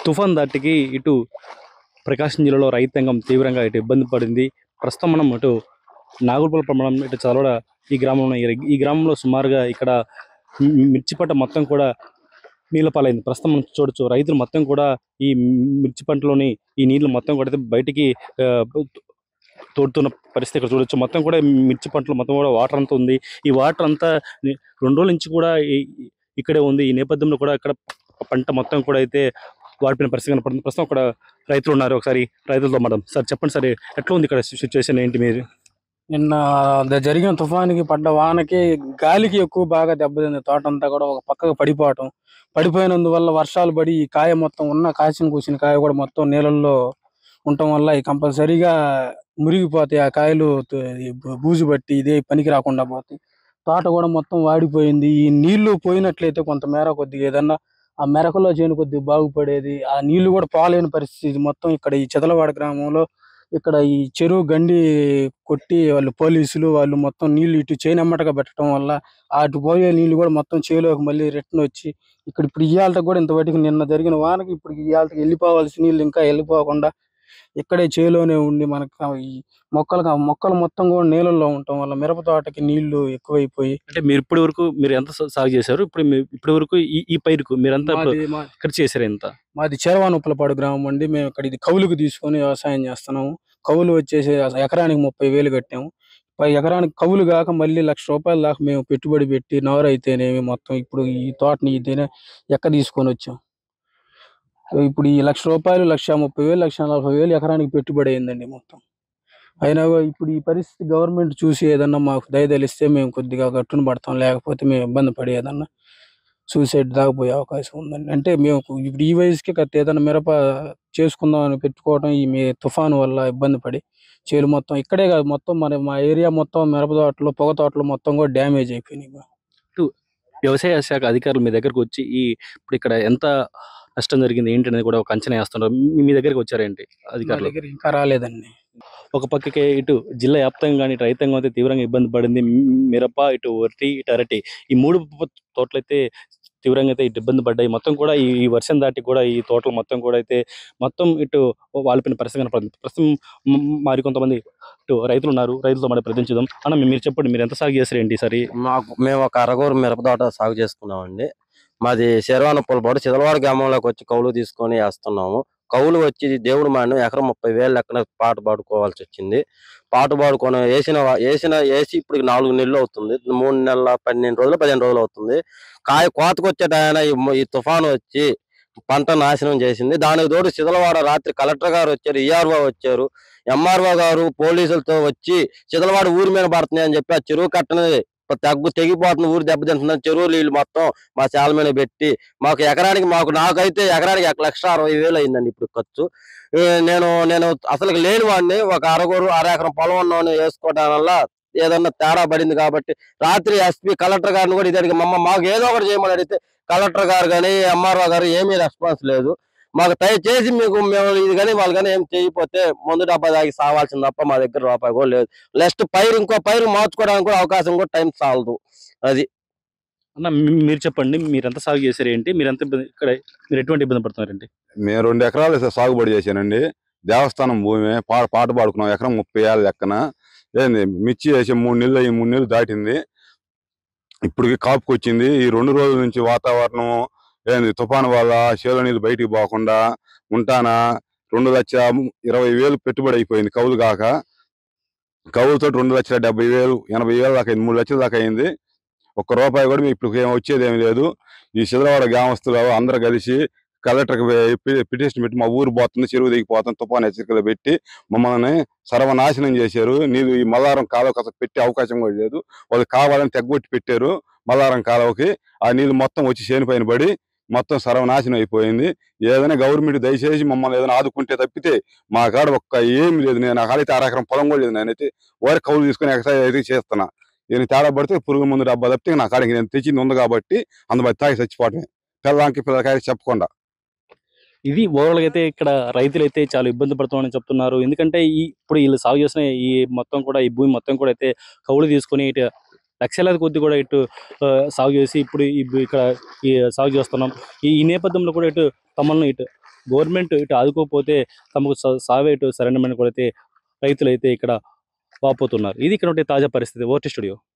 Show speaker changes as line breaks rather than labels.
తుఫాన్ దాటికి ఇటు ప్రకాశం జిల్లాలో రైతాంగం తీవ్రంగా ఇటు ఇబ్బంది పడింది ప్రస్తుతం మనం ఇటు నాగులపల్లి ప్రమాణం ఇటు చదవడ ఈ గ్రామంలో ఈ- ఈ గ్రామంలో సుమారుగా ఇక్కడ మి- మిర్చి పంట మొత్తం కూడా నీళ్ళ పాలైంది ప్రస్తుతం మనం చూడొచ్చు రైతులు మొత్తం కూడా ఈ మిర్చి పంటలోని ఈ నీళ్లు మొత్తం కూడా అయితే బయటికి ఆ, తోడుతున్న పరిస్థితి ఇక్కడ చూడొచ్చు మొత్తం కూడా మిర్చి పంటలు మొత్తం కూడా వాటర్ అంతా ఉంది ఈ వాటర్ అంతా ని- రెండు రోజుల నుంచి కూడా ఈ- ఇక్కడే ఉంది ఈ నేపథ్యంలో కూడా ఇక్కడ పంట మొత్తం కూడా అయితే వాడిపోయిన పరిస్థితి కనపడుతుంది ప్రస్తుతం అక్కడ రైతులు ఉన్నారు ఒకసారి రైతులతో మేడం సార్ చెప్పండి సార్ ఎట్లా ఉంది ఇక్కడ సిచ్యువేషన్ ఏంటి మీరు
నిన్న ద- జరిగిన తుఫానికి పడ్డ వానకి గాలికి ఎక్కువ బాగా దెబ్బతింది తోట అంతా కూడా ఒక పక్కకు పడిపోవటం పడిపోయినందువల్ల వర్షాలు పడి ఈ కాయ మొత్తం ఉన్న కాసిన కూసిన కాయ కూడా మొత్తం నీళ్ళల్లో ఉండటం వల్ల ఈ కంపల్సరీగా మురిగిపోతాయి ఆ కాయలు త- ఈ బూ- బూజు పట్టి ఇదే పనికి రాకుండా పోతాయి తోట కూడా మొత్తం వాడిపోయింది ఈ నీళ్లు పోయినట్లయితే కొంతమేర కొద్దిగా ఏదన్నా ఆ మెరకలో చేను కొద్దిగా బాగుపడేది ఆ నీళ్లు కూడా పోలేని పరిస్థితి మొత్తం ఇక్కడ ఈ చెదలవాడ గ్రామంలో ఇక్కడ ఈ చెరువు గండి కొట్టి వాళ్ళు పోలీసులు వాళ్ళు మొత్తం నీళ్లు ఇటు చేనమ్మటగా పెట్టడం వల్ల అటు పోయే నీళ్లు కూడా మొత్తం చేలోకి మళ్ళీ రిటర్న్ వచ్చి ఇక్కడ ఇప్పుడు ఇవాళ కూడా ఇంతవరకు నిన్న జరిగిన వానకి ఇప్పుడు ఇవాళకి వెళ్ళిపోవాల్సిన నీళ్లు ఇంకా వెళ్ళిపోకుండా ఇక్కడే చేలోనే ఉండి మనకు ఆ ఈ మొక్కలు మొక్కలు మొత్తం కూడా నీళ్ళల్లో ఉండటం వల్ల మిరప తోటకి నీళ్లు ఎక్కువైపోయి
అంటే మీరు ఇప్పటి వరకు మీరు ఎంత సా- సాగు చేశారు ఇప్పుడు మీ- ఇప్పటి వరకు ఈ ఈ పైరుకు మీరంతా ఇప్పుడు
మాది మా-
ఖర్చు చేశారు ఎంత
మాది చేరవానుప్పలపాడు గ్రామం అండి మేము ఇక్కడ ఇది కౌలుకు తీసుకొని వ్యవసాయం చేస్తున్నాము కౌలు వచ్చేసి ఎకరానికి ముప్పై వేలు కట్టాము పై ఎకరానికి కౌలు కాక మళ్ళీ లక్ష రూపాయల దాకా మేము పెట్టుబడి పెట్టి నవరు అయితేనేమి మొత్తం ఇప్పుడు ఈ తోటని ఇదేనే ఎక్క తీసుకొని వచ్చాం ఇప్పుడు ఈ లక్ష రూపాయలు లక్ష ముప్పై వేలు లక్ష నలభై వేలు ఎకరానికి పెట్టుబడి అయిందండి మొత్తం అయినా కూడా ఇప్పుడు ఈ పరిస్థితి గవర్నమెంట్ చూసి ఏదన్నా మాకు దయదలిస్తే మేము కొద్దిగా గట్టున పడతాం లేకపోతే మేము ఇబ్బంది పడి ఏదన్నా సూసైడ్ దాకా పోయే అవకాశం ఉందండి అంటే మేము ఇప్పుడు ఈ వయసుకి కత్తి ఏదైనా మిరప చేసుకుందాం అని పెట్టుకోవడం ఈ మీ తుఫాను వల్ల ఇబ్బంది పడి చేలు మొత్తం ఇక్కడే కాదు మొత్తం మన మా ఏరియా మొత్తం మిరప తోటలు పొగ తోటలు మొత్తం కూడా డ్యామేజ్ అయిపోయినాయి బా.
వ్యవసాయ శాఖ అధికారులు మీ దగ్గరకు వచ్చి ఈ ఇప్పుడు ఇక్కడ ఎంత నష్టం జరిగింది ఏంటి అనేది కూడా ఒక అంచనా వేస్తున్నారు మీ- మీ దగ్గరికి వచ్చారేంటి
మా
అధికారులు
దగ్గర ఇంకా రాలేదండి
ఒక పక్కకే ఇటు జిల్లా వ్యాప్తంగా కానీ ఇటు రైతాంగం అయితే తీవ్రంగా ఇబ్బంది పడింది మి- మిరప ఇటు వరి ఇటు అరటి ఈ మూడు ప- తోటలు అయితే తీవ్రంగా అయితే ఇటు ఇబ్బంది పడ్డాయి మొత్తం కూడా ఈ ఈ వర్షం దాటి కూడా ఈ తోటలు మొత్తం కూడా అయితే మొత్తం ఇటు వాలిపోయిన పరిస్థితి కనపడుతుంది ప్రస్తుతం మ- మరి కొంతమంది ఇటు రైతులు ఉన్నారు రైతులతో మరి ప్రతించుదాం అన్న మీ- మీరు చెప్పండి మీరు ఎంత సాగు చేస్తారు ఏంటి సరే
మాకు మేము ఒక అరగూరు మిరప తోట సాగు చేసుకున్నామండి మాది శర్వాన పొలపాటు చిదలవాడ గ్రామంలోకి వచ్చి కౌలు తీసుకొని వేస్తున్నాము కౌలు వచ్చి దేవుడు మాడిన ఎకరం ముప్పై వేలు లెక్కన పాట పాడుకోవాల్సి వచ్చింది పాట పాడుకొని వేసిన వా- వేసిన వేసి ఇప్పుడు నాలుగు నెలలు అవుతుంది మూడు నెలల పన్నెండు రోజులు పదిహేను రోజులు అవుతుంది కాయ కోతకు వచ్చే టైన ఈ మ- ఈ తుఫాను వచ్చి పంట నాశనం చేసింది దానికి తోడు చిదలవాడ రాత్రి కలెక్టర్ గారు వచ్చారు ఈఆర్ఓ వచ్చారు ఎంఆర్ఓ గారు పోలీసులతో వచ్చి చిదలవాడ ఊరి మీద పడుతున్నాయి అని చెప్పి ఆ చెరువు కట్టని తగ్గు తెగిపోతుంది ఊరు దెబ్బతింటున్న చెరువు నీళ్ళు మొత్తం మా చాల మీద పెట్టి మాకు ఎకరానికి మాకు నాకైతే ఎకరానికి ఒక లక్ష అరవై వేలు అయిందండి ఇప్పుడు ఖర్చు ఏ, నేను నేను అసలు లేని వాడిని ఒక అరగూరు అర ఎకరం పొలం ఉన్నవాడిని వేసుకోవడం వల్ల ఏదన్నా తేడా పడింది కాబట్టి రాత్రి ఎస్పీ కలెక్టర్ గారిని కూడా ఇదే మమ్మ మాకు ఏదో ఒకటి చేయమని అడిగితే కలెక్టర్ గారు కానీ ఎంఆర్ఓ గారు ఏమీ రెస్పాన్స్ లేదు మాకు దయచేసి మీకు మేము ఇది కానీ వాళ్ళు కానీ ఏం చేయకపోతే ముందు డబ్బా దాగి సావాల్సింది తప్ప మా దగ్గర రూపాయి కూడా లేదు నెక్స్ట్ పైరు ఇంకో పైరు మార్చుకోవడానికి కూడా అవకాశం కూడా టైం చాలదు అది
అన్న మీ- మీరు చెప్పండి మీరు ఎంత సాగు చేశారు ఏంటి మీరు ఎంత ఇబ్బంది- ఇక్కడ మీరు ఎటువంటి ఇబ్బంది పడుతున్నారండి
మేము రెండు ఎకరాలు సా- సాగుబడి చేశానండి దేవస్థానం భూమి పాట పాట పాడుకున్నాం ఎకరం ముప్పై ఏళ్ళ లెక్కన ఏంది మిర్చి వేసి మూడు నెలలు అయ్యి మూడు నెలలు దాటింది ఇప్పటికి కాపుకి వచ్చింది ఈ రెండు రోజుల నుంచి వాతావరణం ఏంది తుఫాను వల్ల చేలో నీళ్ళు బయటికి పోకుండా ఉంటానా రెండు లక్షల ఇరవై వేలు పెట్టుబడి అయిపోయింది కౌలు కాక కౌలుతో రెండు లక్షల డెబ్బై వేలు ఎనభై వేలు దాకా అయింది మూడు లక్షల దాకా అయింది ఒక్క రూపాయి కూడా మీకు ఇప్పుడు ఏం వచ్చేది ఏమి లేదు ఈ సిద్ధవాడ గ్రామస్తులు అందరూ కలిసి కలెక్టర్కి పిటిషన్ పెట్టి మా ఊరు పోతుంది చెరువు దిగిపోతుంది తుఫాన్ హెచ్చరికలు పెట్టి మమ్మల్ని సర్వనాశనం చేశారు నీళ్ళు ఈ మల్లారం కాలువకి అసలు పెట్టే అవకాశం కూడా లేదు వాళ్ళు కావాలని తెగ్గొట్టి పెట్టారు మల్లారం కాలువకి ఆ నీళ్ళు మొత్తం వచ్చి చేను పైన పడి మొత్తం సర్వనాశనం అయిపోయింది ఏదైనా గవర్నమెంట్ దయచేసి మమ్మల్ని ఏదైనా ఆదుకుంటే తప్పితే మా కాడ ఒక్క ఏం లేదు నేను ఆ కాడైతే అరెకరం పొలం కూడా లేదు నేనైతే వారి కౌలు తీసుకుని ఎక్సైజ్ అయితే చేస్తున్నా నేను తేడా పడితే పురుగు ముందు డబ్బా తప్పితే నా కాడికి నేను తెచ్చింది ఉంది కాబట్టి అందుబాటు తాగి చచ్చిపోవటమే పిల్లలకి పిల్లలకి చెప్పకుండా
ఇది ఓవరాల్ గా అయితే ఇక్కడ రైతులు అయితే చాలా ఇబ్బంది పడుతున్నారని చెప్తున్నారు ఎందుకంటే ఈ ఇప్పుడు వీళ్ళు సాగు చేసిన ఈ మొత్తం కూడా ఈ భూమి మొత్తం కూడా అయితే కౌలు తీసుకొని ఇటు లక్షలాది కొద్ది కూడా ఇటు ఆ, సాగు చేసి ఇప్పుడు ఈ భూ- ఇక్కడ ఈ సాగు చేస్తున్నాం ఈ ఈ నేపథ్యంలో కూడా ఇటు తమను ఇటు గవర్నమెంట్ ఇటు ఆదుకోకపోతే తమకు స- సావే ఇటు సరైన కూడా అయితే రైతులు అయితే ఇక్కడ వాపోతున్నారు ఇది ఇక్కడ ఉండే తాజా పరిస్థితి ఓటీ స్టూడియో